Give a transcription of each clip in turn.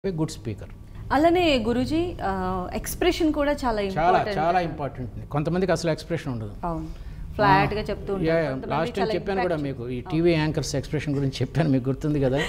good speaker అలానే Guruji expression కూడా చాలా చాలా ఇంపార్టెంట్ చాలా ఇంపార్టెంట్ కొంతమందికి అసలు ఎక్స్ప్రెషన్ ఉండదు అవును ఫ్లాట్ గా చెప్తూ ఉంటారు కొంతమంది లాస్ట్ టైం చాలా చెప్పాను కూడా impact- మీకు ఈ టీవీ యాంకర్స్ ఎక్స్ప్రెషన్ గురించి చెప్పాను మీకు గుర్తుంది కదా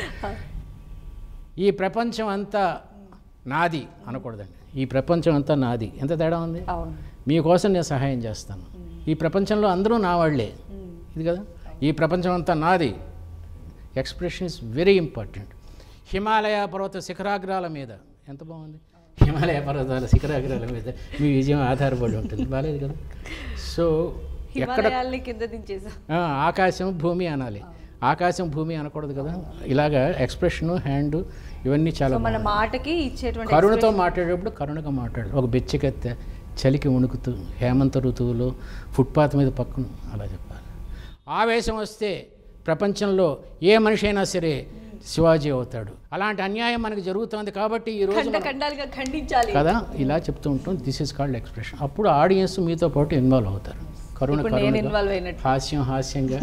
ఈ ప్రపంచం అంతా నాది అనకూడదండి ఈ ప్రపంచం అంతా నాది ఎంత తేడా ఉంది అవును మీకోసం నేను సహాయం చేస్తాను ఈ ప్రపంచంలో అందరూ నా వాళ్ళే ఇది కదా ఈ ప్రపంచం అంతా నాది expression is very important Himalaya పర్వత శిఖరాగ్రాల మీద ఎంత బాగుంది హిమాలయ పర్వతాల శిఖరాగ్రాల మీద మీ విజయం ఆధారపడి ఉంటుంది బాలేదు కదా సో ఎక్కడ హిమాలయాల్ని కింద దించేసా ఆ, ఆకాశం భూమి అనాలి ఆకాశం భూమి అనకూడదు కదా ఇలాగా ఎక్స్ప్రెషన్ హ్యాండ్ ఇవన్నీ చాలా సో మన మాటకి ఇచ్చేటువంటి కరుణతో మాట్లాడేటప్పుడు కరుణగా మాట్లాడాలి ఒక బెచ్చకెత్తే చలికి వణుకుతూ హేమంత ఋతువులో ఫుట్పాత్ మీద పక్కన అలా చెప్పాలి ఆవేశం వస్తే ప్రపంచంలో ఏ మనిషి అయినా సరే శివాజీ అవుతాడు అలాంటి అన్యాయం మనకు జరుగుతుంది కాబట్టి ఈ రోజు ఖండ ఖండాలుగా ఖండించాలి కదా ఇలా చెప్తూ ఉంటాం దిస్ ఇస్ కాల్డ్ ఎక్స్ప్రెషన్ అప్పుడు ఆడియన్స్ మీతో పాటు ఇన్వాల్వ్ అవుతారు కరుణ ఇప్పుడు నేను కరుణగా ఇన్వాల్వ్ అయినట్టు హాస్యం హాస్యంగా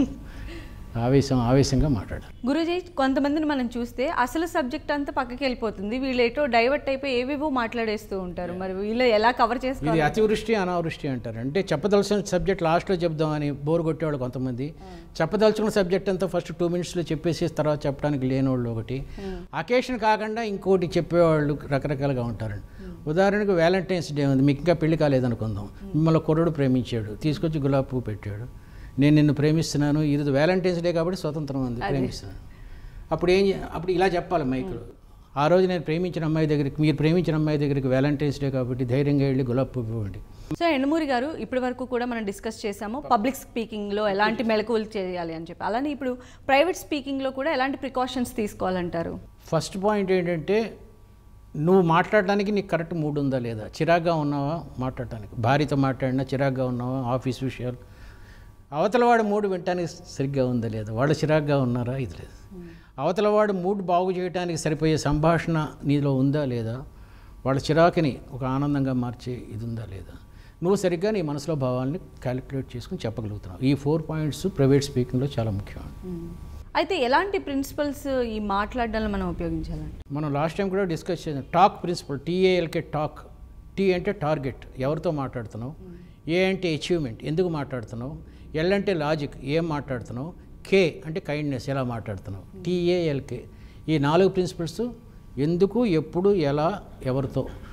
ఆవేశం ఆవేశంగా మాట్లాడాలి గురుజీ కొంతమందిని మనం చూస్తే అసలు సబ్జెక్ట్ అంతా పక్కకి వెళ్ళిపోతుంది వీళ్ళు ఎటో డైవర్ట్ అయిపోయి ఏవేవో మాట్లాడేస్తూ ఉంటారు మరి వీళ్ళు ఎలా కవర్ ఇది చేసుకోవాలి అతివృష్టి అనావృష్టి అంటారు అంటే చెప్పదలసిన సబ్జెక్ట్ లాస్ట్లో చెప్దామని బోర్ కొట్టేవాళ్ళు కొంతమంది చెప్పదలుచుకున్న సబ్జెక్ట్ అంతా ఫస్ట్ టూ మినిట్స్లో చెప్పేసి తర్వాత చెప్పడానికి లేనివాళ్ళు ఒకటి అకేషన్ కాకుండా ఇంకోటి చెప్పేవాళ్ళు రకరకాలుగా ఉంటారండి ఉదాహరణకు వ్యాలంటైన్స్ డే ఉంది మీకు ఇంకా పెళ్లి కాలేదనుకుందాం మిమ్మల్ని కుర్రుడు ప్రేమించాడు తీసుకొచ్చి గులాబీ పువ్వు పెట్టాడు నేను నిన్ను ప్రేమిస్తున్నాను ఇది వ్యాలంటైన్స్ డే కాబట్టి స్వతంత్రం ఉంది ప్రేమిస్తున్నాను అప్పుడు ఏం చే- అప్పుడు ఇలా చెప్పాలి మైకులో ఆ రోజు నేను ప్రేమించిన అమ్మాయి దగ్గరికి మీరు ప్రేమించిన అమ్మాయి దగ్గరికి వ్యాలంటైన్స్ డే కాబట్టి ధైర్యంగా వెళ్ళి గులాబీ పువ్వు ఇవ్వండి సో ఎండమూరి గారు ఇప్పటి వరకు కూడా మనం డిస్కస్ చేసాము పబ్లిక్ స్పీకింగ్లో ఎలాంటి మెలకువలు చేయాలి అని చెప్పి అలానే ఇప్పుడు ప్రైవేట్ స్పీకింగ్లో కూడా ఎలాంటి ప్రికాషన్స్ తీసుకోవాలంటారు ఫస్ట్ పాయింట్ ఏంటంటే నువ్వు మాట్లాడడానికి నీకు కరెక్ట్ మూడ్ ఉందా లేదా చిరాగ్గా ఉన్నావా మాట్లాడటానికి భార్యతో మాట్లాడినా చిరాగ్గా ఉన్నావా ఆఫీస్ విషయాలు అవతల వాడి మూడు వినటానికి సరిగ్గా ఉందా లేదా వాళ్ళు చిరాగ్గా ఉన్నారా ఇది లేదు అవతల వాడు మూడ్ బాగు చేయడానికి సరిపోయే సంభాషణ నీలో ఉందా లేదా వాళ్ళ చిరాకుని ఒక ఆనందంగా మార్చే ఇది ఉందా లేదా నువ్వు సరిగ్గా నీ మనసులో భావాల్ని క్యాలిక్యులేట్ చేసుకుని చెప్పగలుగుతున్నావు ఈ ఫోర్ పాయింట్స్ ప్రైవేట్ స్పీకింగ్లో చాలా ముఖ్యం అయితే ఎలాంటి ప్రిన్సిపల్స్ ఈ మాట్లాడడంలో మనం ఉపయోగించాలండి మనం లాస్ట్ టైం కూడా డిస్కస్ చేసాం talk principle T A L K talk T అంటే టార్గెట్ ఎవరితో మాట్లాడుతున్నావు ఏ అంటే అచీవ్మెంట్ ఎందుకు మాట్లాడుతున్నావు ఎల్ అంటే లాజిక్ ఏం మాట్లాడుతున్నావు కే అంటే కైండ్నెస్ ఎలా మాట్లాడుతున్నావు టీఏఎల్కే ఈ నాలుగు ప్రిన్సిపల్స్ ఎందుకు ఎప్పుడు ఎలా ఎవరితో